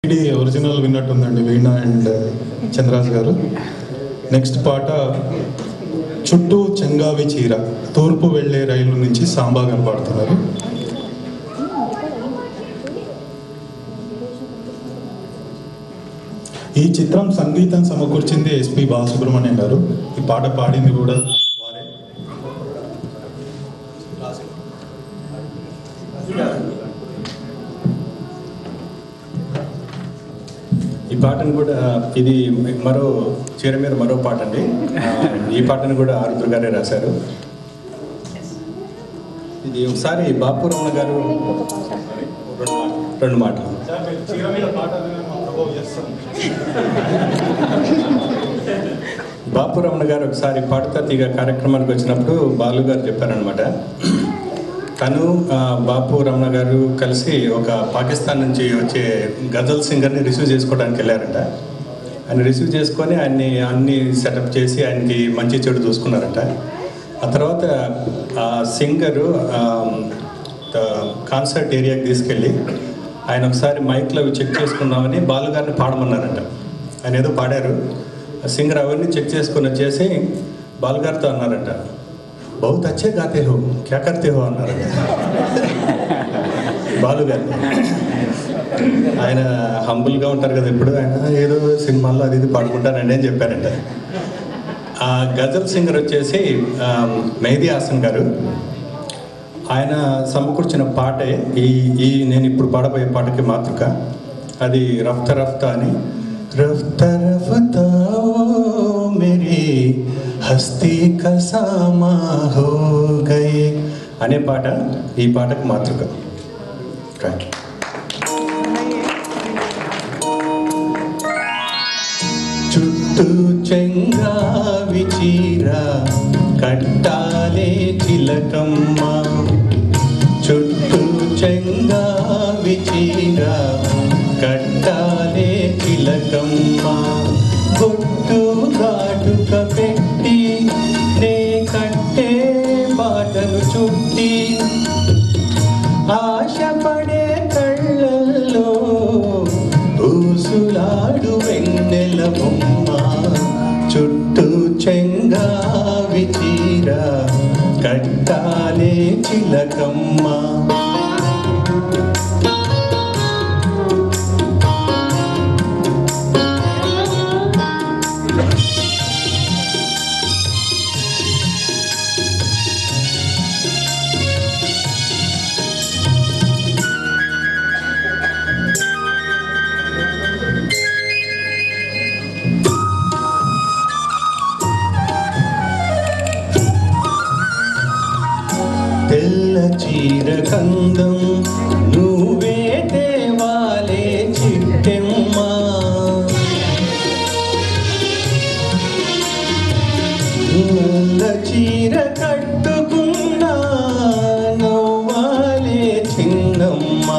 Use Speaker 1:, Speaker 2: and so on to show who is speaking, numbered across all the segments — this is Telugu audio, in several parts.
Speaker 1: ఇది ఒరిజినల్ విన్నట్టుందండి వీణ అండ్ చంద్రాజ్ గారు నెక్స్ట్ పాట చుట్టూ చెంగావి చీర తూర్పు వెళ్ళే రైలు నుంచి సాంబా గారు పాడుతున్నారు ఈ చిత్రం సంగీతం సమకూర్చింది ఎస్పి బాలసుబ్రహ్మణ్యం గారు ఈ పాట పాడింది కూడా వారే
Speaker 2: ఈ పాటను కూడా ఇది మరో చీర మీద మరో పాట అండి ఆ, ఈ పాటను కూడా ఆరుద్ర గారే రాశారు ఇది ఒకసారి బాపురమణ గారు రెండు మా- రెండు మాటలు బాపురమణ గారు ఒకసారి పాడుతా తీగ కార్యక్రమానికి వచ్చినప్పుడు బాలు గారు చెప్పారనమాట తను ఆ, బాపు రమణ గారు కలిసి ఒక పాకిస్తాన్ నుంచి వచ్చే గజల్ సింగర్ని రిసీవ్ చేసుకోవడానికి వెళ్ళారంట ఆయన రిసీవ్ చేసుకొని ఆయన్ని అన్ని సెటప్ చేసి ఆయనకి మంచి చెడు చూసుకున్నారంట ఆ తర్వాత ఆ సింగరు కాన్సర్ట్ ఏరియాకి తీసుకెళ్ళి ఆయన ఒకసారి మైక్లో అవి చెక్ చేసుకుందామని బాలు గారిని పాడమన్నారంట ఆయన ఏదో పాడారు ఆ సింగర్ అవన్నీ చెక్ చేసుకుని వచ్చేసి బాలు గారితో అన్నారంట బహుత్ అచ్చే గాతే హో క్యా కర్తే హో అన్నారంట బాలు గారు ఆయన హంబుల్గా ఉంటారు కదా ఇప్పుడు ఆయన ఏదో సినిమాల్లో అది ఇది పాడుకుంటానండి అని చెప్పారంట ఆ గజల్ సింగర్ వచ్చేసి ఆ, మెహదీ హాసన్ గారు ఆయన సమకూర్చిన పాటే ఈ ఈ నేను ఇప్పుడు పాడబోయే పాటకి మాతృక అది రఫ్త రఫ్తా అని రఫ్త రఫ్తా ఓ మేరీ హస్తి కసామా హో గయే అనే పాట ఈ పాటకు మాతృక రైట్ చుట్టూ చెంగావి చీర కట్టాలే చిలకమ్మ చుట్టూ చెంగావి చీర కట్టాలే చిలకమ్మ బొట్టు కాటుక పెట్టి నే కట్టే బాటను చుట్టి ఆశపడే కళ్ళల్లో ఊసులాడు వెన్నెల బొమ్మ చుట్టూ చెంగావి చీర కట్టాలే చిలకమ్మ తెల్ల చీర కందం నువ్వే దేవాలే చిట్టెమ్మా నల్ల చీర కట్టుకున్నా నవ్వాలే చిన్నమ్మా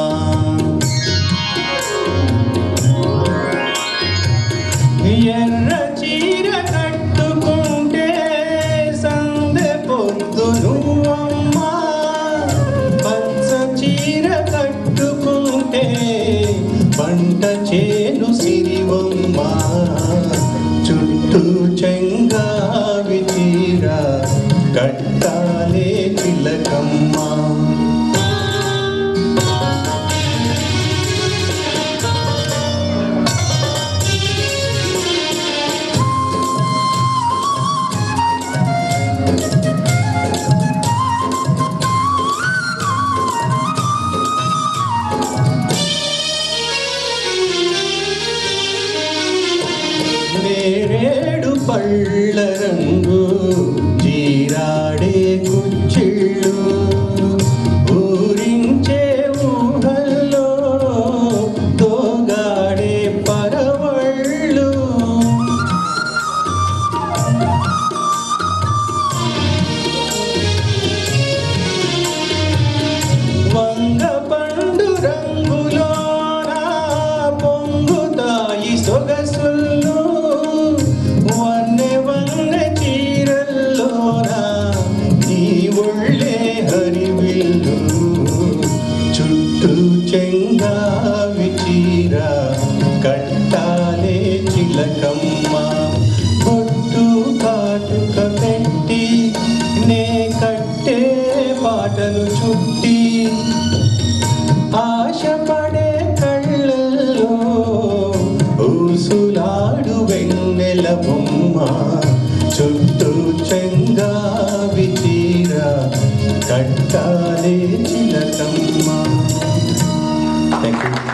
Speaker 2: ఎర్ర చీర కట్టుకుంటే సందె పొద్దు నువ్వమ్మా పచ్చ చీర కట్టుకుంటే పంట చేను సిరివమ్మా చుట్టూ చెంగావి చీర కట్టాలే చిలకమ్మా నేరేడు పళ్ళ రంగు జీరాడే కుచ్చిళ్ళు ఊరించే ఊహల్లో తోగాడే పరవళ్ళు వంగ పండు రంగులోన పొంగుతాయి సొగసుల్లో వన్నె వన్నె కట్టే పాటలు చుట్టి ఆశపడే కళ్ళల్లో ఊసులాడు వెన్నెల బొమ్మ చుట్టూ చెంగావి తీర కట్టాలే చిలకమ్మ థ్యాంక్ యూ